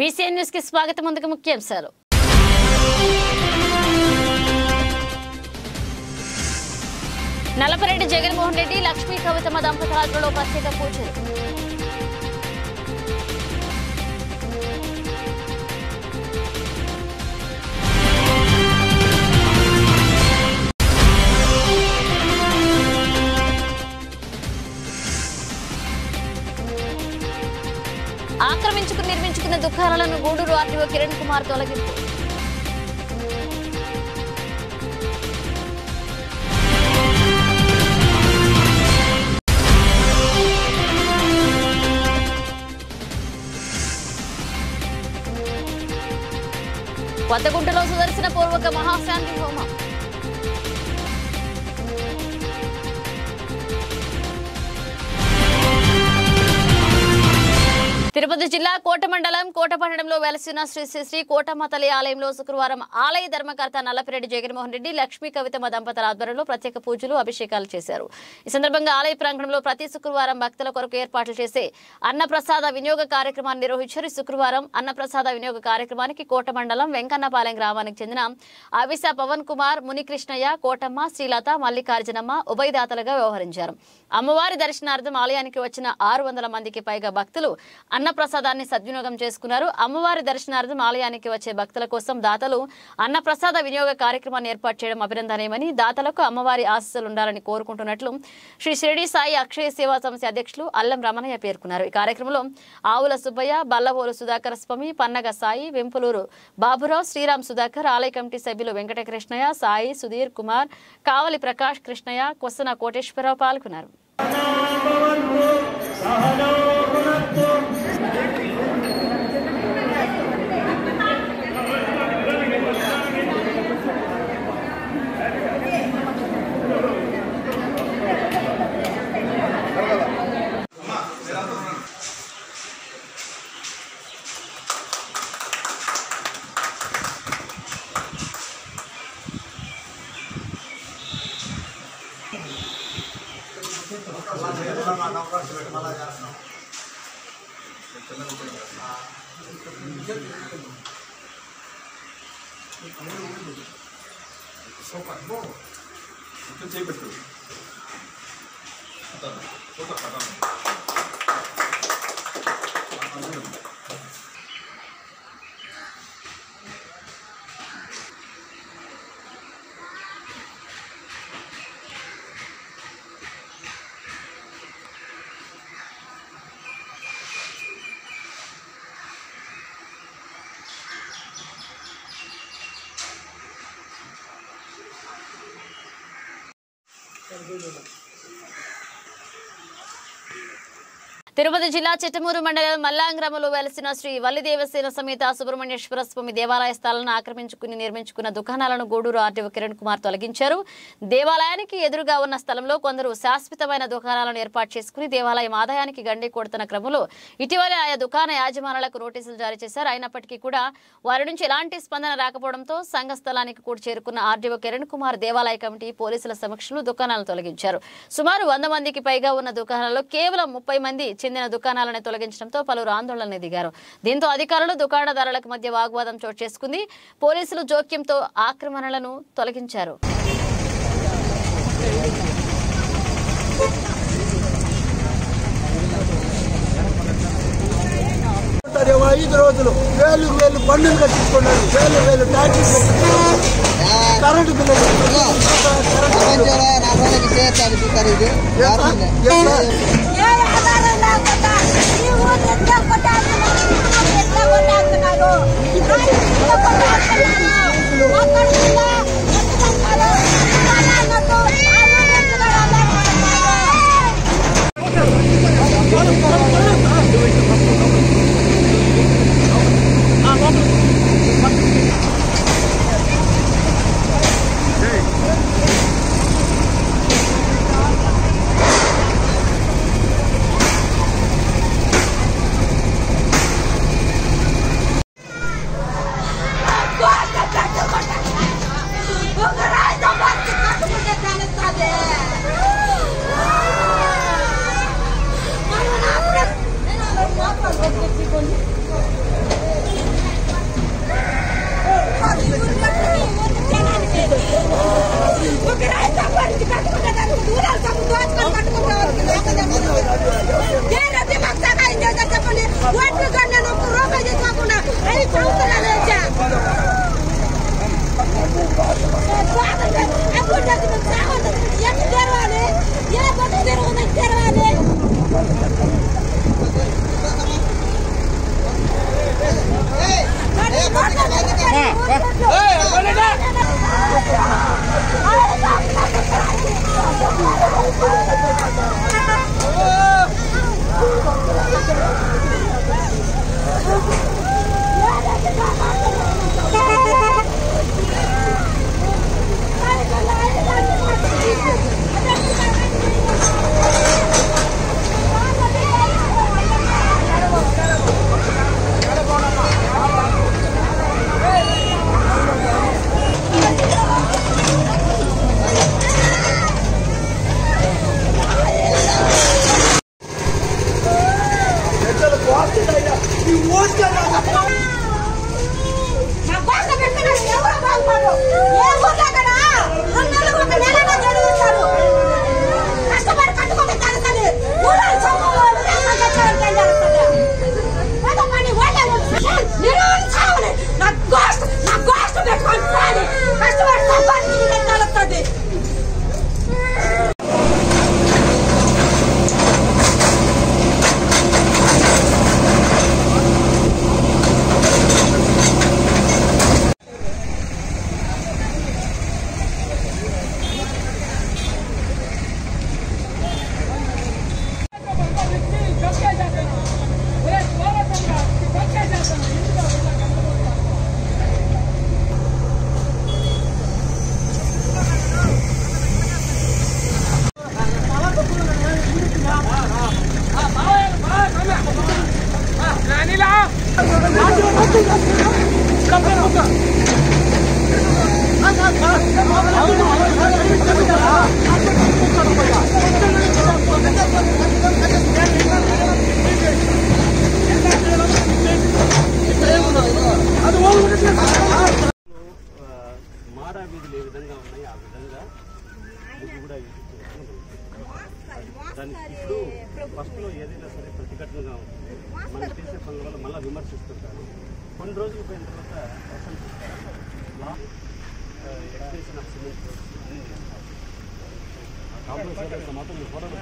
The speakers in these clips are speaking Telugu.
బీసీఎన్ న్యూస్ కి స్వాగతం ముందుకు ముఖ్యాంశాలు నలపరెడ్డి జగన్మోహన్ రెడ్డి లక్ష్మీ కవితమ్మ దంపతులలో ప్రత్యేక పూజలు ఆక్రమించుకుని నిర్మించుకున్న దుకాణాలను గూడూరు ఆర్టీఓ కిరణ్ కుమార్ తొలగింపు కొత్తగుంటలో సుదర్శన పూర్వక మహాశాంతి హోమం తిరుపతి జిల్లా కోట మండలం కోట పట్టణంలో వెలసిన శ్రీ శ్రీ శ్రీ కోటమ్మ తల్లి ఆలయంలో శుక్రవారం ఆలయ ధర్మకర్త నల్లపిరెడ్డి జగన్మోహన్ రెడ్డి లక్ష్మీ కవితమ్మ దంపతుల ఆధ్వర్యంలో ప్రత్యేక పూజలు అభిషేకాలు చేశారు ఈ సందర్భంగా ఆలయ ప్రాంగణంలో ప్రతి శుక్రవారం భక్తుల కొరకు ఏర్పాట్లు చేసే అన్నప్రసాద వినియోగ కార్యక్రమాన్ని నిర్వహించారు ఈ శుక్రవారం అన్నప్రసాద వినియోగ కార్యక్రమానికి కోట మండలం వెంకన్నపాలెం గ్రామానికి చెందిన అవిస పవన్ కుమార్ మునికృష్ణయ్య కోటమ్మ శ్రీలత మల్లికార్జునమ్మ ఉభయదాతలుగా వ్యవహరించారు అమ్మవారి దర్శనార్థం ఆలయానికి వచ్చిన ఆరు వందల మందికి పైగా భక్తులు అన్నప్రసాదాన్ని సద్వినియోగం చేసుకున్నారు అమ్మవారి దర్శనార్థం ఆలయానికి వచ్చే భక్తుల కోసం దాతలు అన్నప్రసాద వినియోగ కార్యక్రమాన్ని ఏర్పాటు చేయడం అభినందనీయమని దాతలకు అమ్మవారి ఆశీస్సులు ఉండాలని కోరుకుంటున్నట్లు శ్రీ షిరిడి సాయి అక్షయ సేవా సంస్థ అధ్యక్షులు అల్లం రమణయ్య పేర్కొన్నారు ఈ కార్యక్రమంలో ఆవుల సుబ్బయ్య బల్లవోలు సుధాకర స్వామి పన్నగ సాయి వెంపులూరు బాబురావు శ్రీరామ్ సుధాకర్ ఆలయ కమిటీ సభ్యులు వెంకటకృష్ణయ్య సాయి సుధీర్ కుమార్ కావలి ప్రకాష్ కృష్ణయ్య కొసన కోటేశ్వరరావు పాల్గొన్నారు చేపెట్టు తిరుపతి జిల్లా చిట్టమూరు మండలం మల్లాంగ్రామంలో వెలసిన శ్రీ వల్లిదేవసేన సమేత సుబ్రహ్మణ్యేశ్వర స్వామి దేవాలయ స్థలాలను ఆక్రమించుకుని నిర్మించుకున్న దుకాణాలను గూడూరు ఆర్టీఓ కిరణ్ కుమార్ తొలగించారు దేవాలయానికి ఎదురుగా ఉన్న స్థలంలో కొందరు శాశ్వతమైన దుకాణాలను ఏర్పాటు చేసుకుని దేవాలయం ఆదాయానికి గండి కొడుతున్న క్రమంలో ఇటీవల ఆయా దుకాణ యాజమానులకు నోటీసులు జారీ చేశారు అయినప్పటికీ కూడా వారి నుంచి ఎలాంటి స్పందన రాకపోవడంతో సంఘ స్థలానికి కూడా చేరుకున్న ఆర్డీఓ కిరణ్ కుమార్ దేవాలయ కమిటీ పోలీసుల సమక్షంలో దుకాణాలను తొలగించారు సుమారు వంద మందికి పైగా ఉన్న దుకాణాల్లో కేవలం ముప్పై మంది చెందిన దుకాణాలను తొలగించడంతో పలువురు ఆందోళన దిగారు దీంతో అధికారులు దుకాణదారులకు మధ్య వాగ్వాదం చోటు చేసుకుంది పోలీసులు జోక్యంతో ఆక్రమణలను తొలగించారు ఉంటారేమో ఐదు రోజులు వేలు వేలు పన్నులు కట్టించుకున్నారు వేలు వేలు ట్యాక్సీలు కట్టించుకున్నారు కరెంటు బిల్లు కట్టించుకున్నారు. Current bill. ప్రపంచంలో నా రోజులకి చేస్తాను చూస్తారు ఇది వాడుతుంది. ఎంత? ఏ ఆధారం లేకుండా ఈ ఊరు ఎట్లా కొట్టాడుతున్నారు? ఈ ఊరు ఎట్లా కొట్టాడుతున్నారు? ఆ ఇంట్లో కొట్టాడుతున్నారు. అక్కడ ఉందా? ఎత్తుకుంటారు. ఎత్తుకోవాలి అన్నట్టు. ఆ ఊరు ఎత్తుకోవాలి అన్నట్టు. మాడా వీధులు ఏ విధంగా ఉన్నాయి ఆ విధంగా ఇది కూడా ఇచ్చి దానికి ఇప్పుడు ఫస్ట్ లో ఏదైనా సరే ప్రతిఘటనగా ఉంటుంది మనం చేసే పనుల వల్ల మళ్ళీ విమర్శిస్తుంటారు కొన్ని రోజులు పోయిన తర్వాత ప్రశంసిస్తారు లా ఎక్స్టెన్షన్ ఆఫ్ సిమెంట్ కాంప్లెక్స్ ఏదైతే మాత్రం మీ ఫోటోలు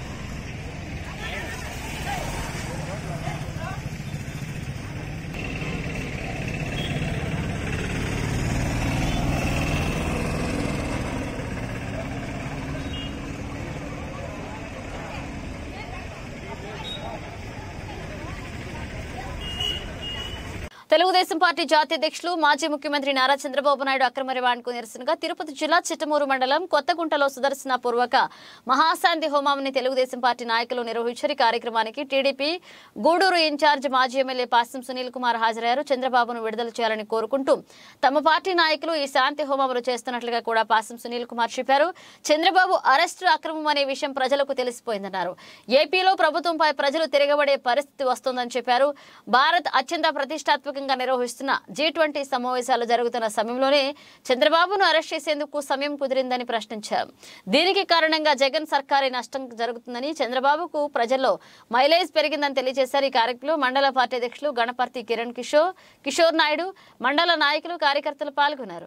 తెలుగుదేశం పార్టీ జాతీయ అధ్యక్షులు మాజీ ముఖ్యమంత్రి నారా చంద్రబాబు నాయుడు అక్రమ రివాండ్కు నిరసనగా తిరుపతి జిల్లా చిట్టమూరు మండలం కొత్తగుంటలో సుదర్శన పూర్వక మహాశాంతి హోమాన్ని తెలుగుదేశం పార్టీ నాయకులు నిర్వహించారు ఈ కార్యక్రమానికి టీడీపీ గూడూరు ఇన్ఛార్జ్ మాజీ ఎమ్మెల్యే పాసం సునీల్ కుమార్ హాజరయ్యారు చంద్రబాబును విడుదల చేయాలని కోరుకుంటూ తమ పార్టీ నాయకులు ఈ శాంతి హోమాలు చేస్తున్నట్లుగా కూడా పాసం సునీల్ కుమార్ చెప్పారు చంద్రబాబు అరెస్టు అక్రమం అనే విషయం ప్రజలకు తెలిసిపోయిందన్నారు ఏపీలో ప్రభుత్వంపై ప్రజలు తిరగబడే పరిస్థితి వస్తోందని చెప్పారు భారత్ అత్యంత ప్రతిష్టాత్మకంగా నిర్వహిస్తున్న జీ ట్వంటీ సమావేశాలు జరుగుతున్న సమయంలోనే చంద్రబాబును అరెస్ట్ చేసేందుకు సమయం కుదిరిందని ప్రశ్నించారు దీనికి కారణంగా జగన్ సర్కారే నష్టం జరుగుతుందని చంద్రబాబుకు ప్రజల్లో మైలేజ్ పెరిగిందని తెలియజేశారు ఈ కార్యక్రమంలో మండల పార్టీ అధ్యక్షులు గణపర్తి కిరణ్ కిషోర్ కిషోర్ నాయుడు మండల నాయకులు కార్యకర్తలు పాల్గొన్నారు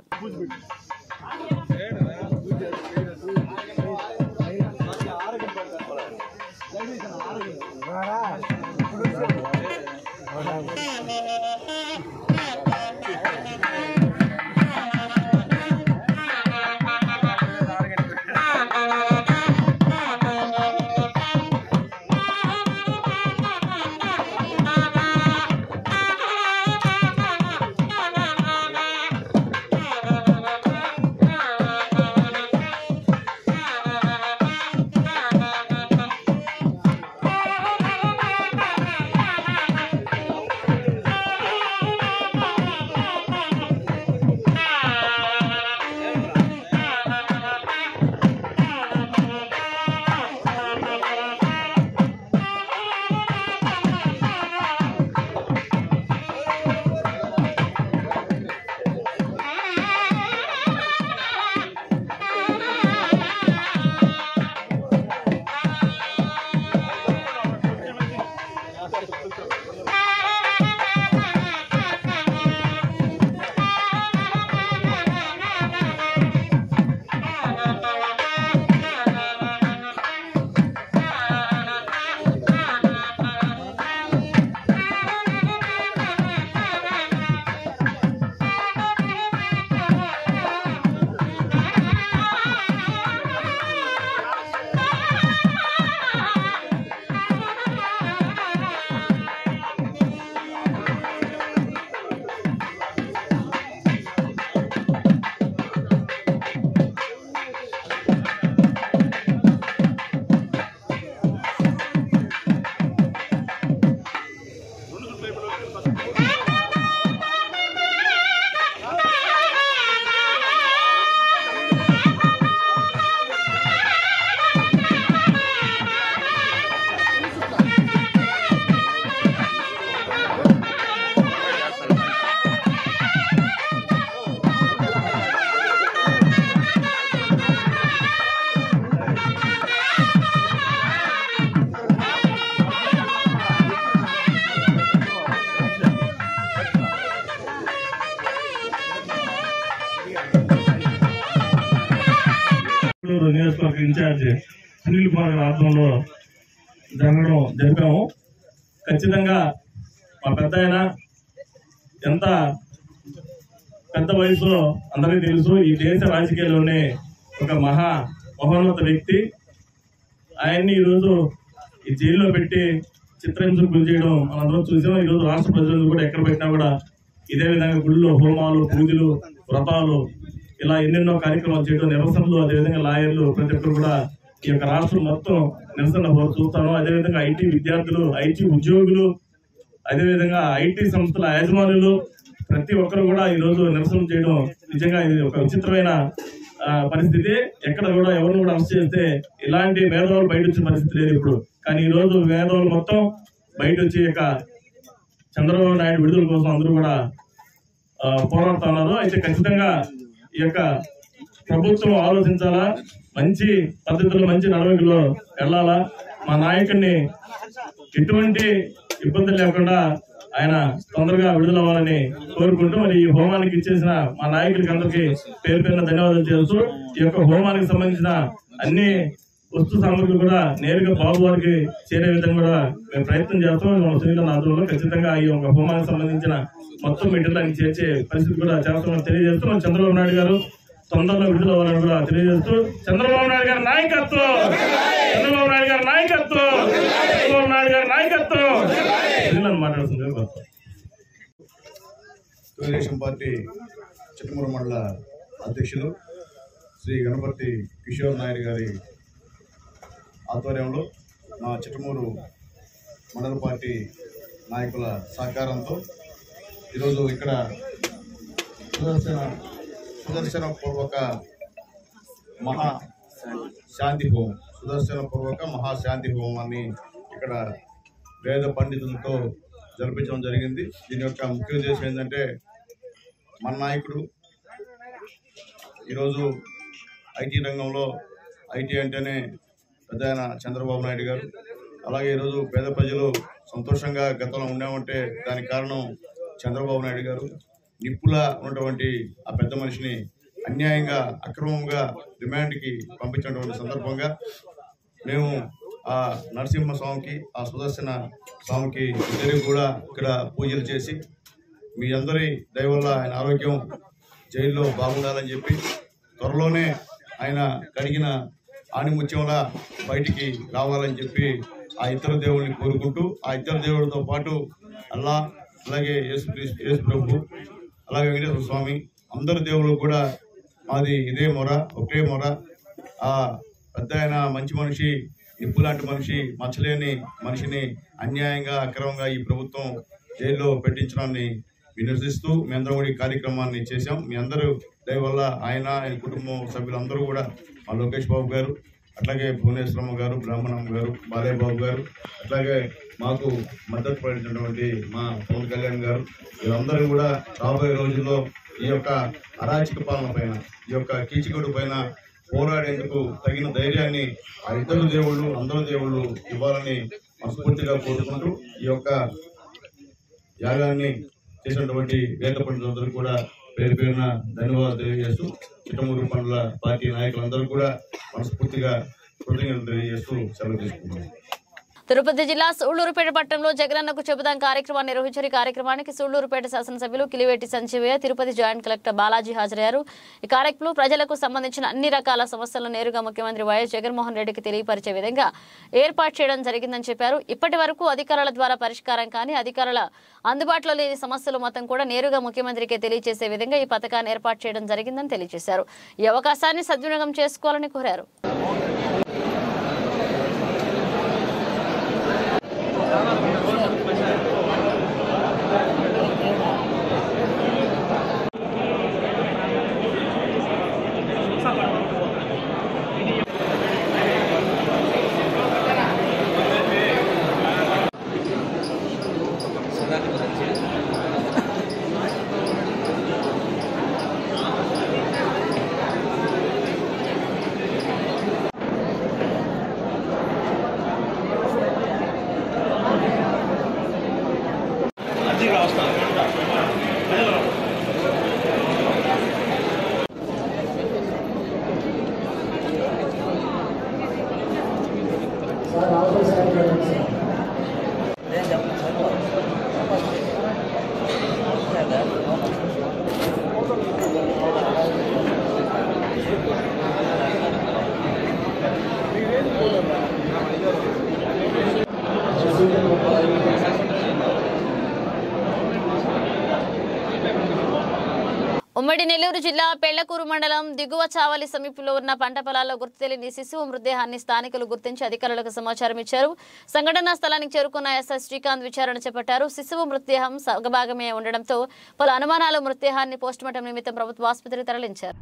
గుంటూరు నియోజకవర్గ ఇన్ఛార్జ్ సునీల్ కుమార్ గారి ఆధ్వర్యంలో జరగడం జరిపాము ఖచ్చితంగా మా పెద్ద ఆయన ఎంత పెద్ద వయసులో అందరికీ తెలుసు ఈ దేశ రాజకీయాల్లోనే ఒక మహా మహోన్నత వ్యక్తి ఆయన్ని ఈరోజు ఈ జైల్లో పెట్టి చిత్రహింసకు గురి చేయడం మనందరం చూసాం ఈ రోజు రాష్ట్ర ప్రజలు కూడా ఎక్కడ పెట్టినా కూడా ఇదే విధంగా గుళ్ళు హోమాలు పూజలు వ్రతాలు ఇలా ఎన్నెన్నో కార్యక్రమాలు చేయడం నిరసనలు అదేవిధంగా లాయర్లు ప్రతి ఒక్కరు కూడా ఈ యొక్క రాష్ట్రం మొత్తం నిరసన చూస్తాను అదేవిధంగా ఐటీ విద్యార్థులు ఐటీ ఉద్యోగులు అదేవిధంగా ఐటీ సంస్థల యాజమానులు ప్రతి ఒక్కరు కూడా ఈ రోజు నిరసన చేయడం నిజంగా ఇది ఒక విచిత్రమైన ఆ, పరిస్థితి ఎక్కడ కూడా ఎవరిని కూడా అరెస్ట్ చేస్తే ఇలాంటి మేధావులు బయట వచ్చే పరిస్థితి లేదు ఇప్పుడు కానీ ఈ రోజు మేధావులు మొత్తం బయట వచ్చి ఇక చంద్రబాబు నాయుడు విడుదల కోసం అందరూ కూడా ఆ, పోరాడుతున్నారు అయితే ఖచ్చితంగా ఈ యొక్క ప్రభుత్వం ఆలోచించాలా మంచి పద్ధతిలో మంచి నడవడికలో వెళ్ళాలా మా నాయకుడిని ఎటువంటి ఇబ్బందులు లేకుండా ఆయన తొందరగా విడుదలవ్వాలని కోరుకుంటూ మరి ఈ హోమానికి ఇచ్చేసిన మా నాయకులకి అందరికీ పేరు పేరున ధన్యవాదాలు చేస్తూ ఈ యొక్క హోమానికి సంబంధించిన అన్ని వస్తు సామగ్రులు కూడా నేరుగా బాబు వారికి చేరే విధంగా కూడా మేము ప్రయత్నం చేస్తాం మన సునీల ఆధ్వర్యంలో ఖచ్చితంగా ఈ యొక్క హోమానికి సంబంధించిన మొత్తం మెటీరియల్ ఆయన చేర్చే పరిస్థితి కూడా చేస్తామని తెలియజేస్తూ మన చంద్రబాబు నాయుడు గారు తొందరలో విడుదల అవ్వాలని కూడా తెలియజేస్తూ చంద్రబాబు నాయుడు గారి నాయకత్వం చంద్రబాబు నాయుడు గారి నాయకత్వం చంద్రబాబు నాయుడు గారి నాయకత్వం సునీల్ మాట్లాడుతుంది తెలుగుదేశం పార్టీ చిట్టమూరు మండల అధ్యక్షులు శ్రీ గణపతి కిషోర్ నాయుడు గారి ఆధ్వర్యంలో మా చిట్టమూరు మండల పార్టీ నాయకుల సహకారంతో ఈరోజు ఇక్కడ సుదర్శన సుదర్శన పూర్వక మహా శాంతి హోమం సుదర్శన పూర్వక మహాశాంతి హోమాన్ని ఇక్కడ వేద పండితులతో జరిపించడం జరిగింది దీని యొక్క ముఖ్య ఉద్దేశం ఏంటంటే మన నాయకుడు ఈరోజు ఐటీ రంగంలో ఐటీ అంటేనే పెద్ద ఆయన చంద్రబాబు నాయుడు గారు అలాగే ఈరోజు పేద ప్రజలు సంతోషంగా గతంలో ఉన్నామంటే దానికి కారణం చంద్రబాబు నాయుడు గారు నిప్పులా ఉన్నటువంటి ఆ పెద్ద మనిషిని అన్యాయంగా అక్రమంగా రిమాండ్కి పంపించినటువంటి సందర్భంగా మేము ఆ నరసింహ స్వామికి ఆ సుదర్శన స్వామికి ఇద్దరికి కూడా ఇక్కడ పూజలు చేసి మీ అందరి దయ వల్ల ఆయన ఆరోగ్యం జైల్లో బాగుండాలని చెప్పి త్వరలోనే ఆయన కడిగిన ఆణిముత్యంలా బయటికి రావాలని చెప్పి ఆ ఇద్దరు దేవుళ్ళని కోరుకుంటూ ఆ ఇద్దరు దేవుడితో పాటు అల్లా అలాగే యేసు క్రీస్తు యేసు ప్రభు అలాగే వెంకటేశ్వర స్వామి అందరు దేవుళ్ళు కూడా మాది ఇదే మొర ఒకే మొర ఆ పెద్ద ఆయన మంచి మనిషి నిప్పు లాంటి మనిషి మచ్చలేని మనిషిని అన్యాయంగా అక్రమంగా ఈ ప్రభుత్వం జైల్లో పెట్టించడాన్ని వినిర్శిస్తూ మీ అందరం కూడా ఈ కార్యక్రమాన్ని చేశాం మీ అందరూ దయ వల్ల ఆయన ఆయన కుటుంబం సభ్యులందరూ కూడా మా లోకేష్ బాబు గారు అట్లాగే భువనేశ్వరమ్మ గారు బ్రాహ్మణమ్మ గారు బాలయ్య బాబు గారు అట్లాగే మాకు మద్దతు పడినటువంటి మా పవన్ కళ్యాణ్ గారు వీరందరూ కూడా రాబోయే రోజుల్లో ఈ యొక్క అరాచక పాలన పైన ఈ యొక్క కీచికొడు పైన పోరాడేందుకు తగిన ధైర్యాన్ని ఆ ఇద్దరు దేవుళ్ళు అందరు దేవుళ్ళు ఇవ్వాలని మనస్ఫూర్తిగా కోరుకుంటూ ఈ యొక్క యాగాన్ని చేసినటువంటి వేద పండితులందరూ కూడా పేరు పేరున ధన్యవాదాలు తెలియజేస్తూ చిట్టమూరు పండ్ల పార్టీ నాయకులందరూ కూడా మనస్ఫూర్తిగా కృతజ్ఞతలు తెలియజేస్తూ సెలవు తీసుకుంటున్నాం తిరుపతి జిల్లా సూళ్లూరుపేట పట్టణంలో జగనన్నకు చెబుదాం కార్యక్రమాన్ని నిర్వహించారు ఈ కార్యక్రమానికి సూళ్లూరుపేట శాసనసభ్యులు కిలివేటి సంజీవయ్య తిరుపతి జాయింట్ కలెక్టర్ బాలాజీ హాజరయ్యారు ఈ కార్యక్రమంలో ప్రజలకు సంబంధించిన అన్ని రకాల సమస్యలను నేరుగా ముఖ్యమంత్రి వైఎస్ జగన్మోహన్ రెడ్డికి తెలియపరిచే విధంగా ఏర్పాటు చేయడం జరిగిందని చెప్పారు ఇప్పటి వరకు అధికారుల ద్వారా పరిష్కారం కానీ అధికారుల అందుబాటులో లేని సమస్యలు మొత్తం కూడా నేరుగా ముఖ్యమంత్రికి తెలియజేసే విధంగా ఈ పథకాన్ని ఏర్పాటు చేయడం జరిగిందని తెలియజేశారు ఈ అవకాశాన్ని సద్వినియోగం చేసుకోవాలని కోరారు ¡Vamos! ఉమ్మడి నెల్లూరు జిల్లా పెళ్లకూరు మండలం దిగువ చావలి సమీపంలో ఉన్న పంట పొలాల్లో గుర్తు తెలియని శిశువు మృతదేహాన్ని స్థానికులు గుర్తించి అధికారులకు సమాచారం ఇచ్చారు సంఘటనా స్థలానికి చేరుకున్న ఎస్ఐ శ్రీకాంత్ విచారణ చేపట్టారు శిశువు మృతదేహం సగభాగమే ఉండడంతో పలు అనుమానాలు మృతదేహాన్ని పోస్టుమార్టం నిమిత్తం ప్రభుత్వ ఆసుపత్రికి తరలించారు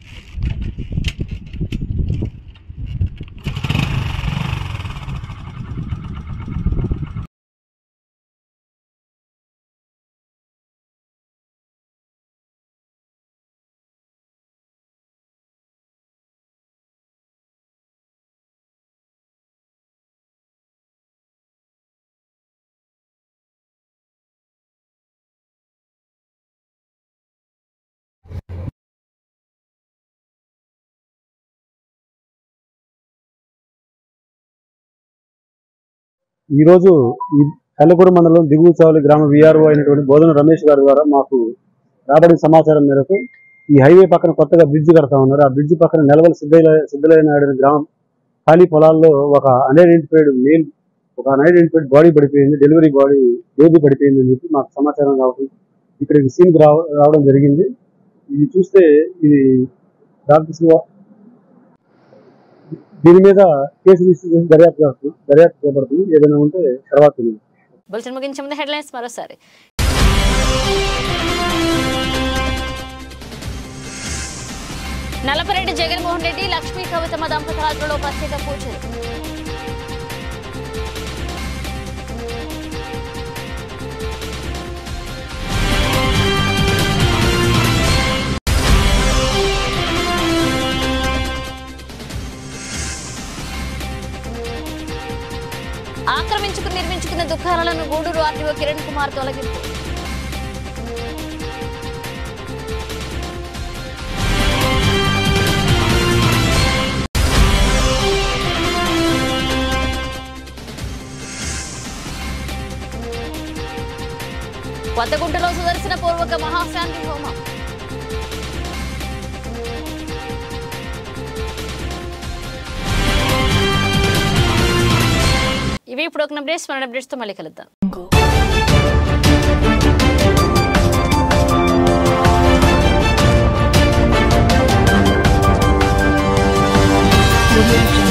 ఈరోజు ఈ కల్లగూడ మండలం దిగువ చావలి గ్రామ విఆర్ఓ అయినటువంటి బోధన రమేష్ గారి ద్వారా మాకు రాబడిన సమాచారం మేరకు ఈ హైవే పక్కన కొత్తగా బ్రిడ్జ్ కడతా ఉన్నారు ఆ బ్రిడ్జ్ పక్కన నెలవల సిద్ధైన సిద్ధలైన గ్రామం ఖాళీ పొలాల్లో ఒక అన్ఐడెంటిఫైడ్ మేల్ ఒక అన్ఐడెంటిఫైడ్ బాడీ పడిపోయింది డెలివరీ బాడీ బేబీ పడిపోయింది అని చెప్పి మాకు సమాచారం రావడం ఇక్కడికి సీన్కి రావ రావడం జరిగింది ఇది చూస్తే ఇది డాక్టర్ శివ దీని మీద కేసు రిజిస్టర్ చేసి దర్యాప్తు చేస్తున్నాం దర్యాప్తు చేపడుతుంది ఏదైనా ఉంటే తర్వాత తెలియదు బులెటిన్ ముగించే ముందు హెడ్లైన్స్ మరోసారి నలపరెడ్డి జగన్మోహన్ రెడ్డి లక్ష్మీ కవితమ్మ దంపతులలో ప్రత్యేక పూజలు ఆక్రమించుకుని నిర్మించుకున్న దుకాణాలను గూడూరు ఆర్టీఓ కిరణ్ కుమార్ తొలగింపు కొత్తగుంటలో సుదర్శన పూర్వక మహాశాంతి హోమం ఇవి ఇప్పుడు ఒక అప్డేట్స్ మన అప్డేట్స్తో మళ్ళీ కలుద్దాం Audio Jungle.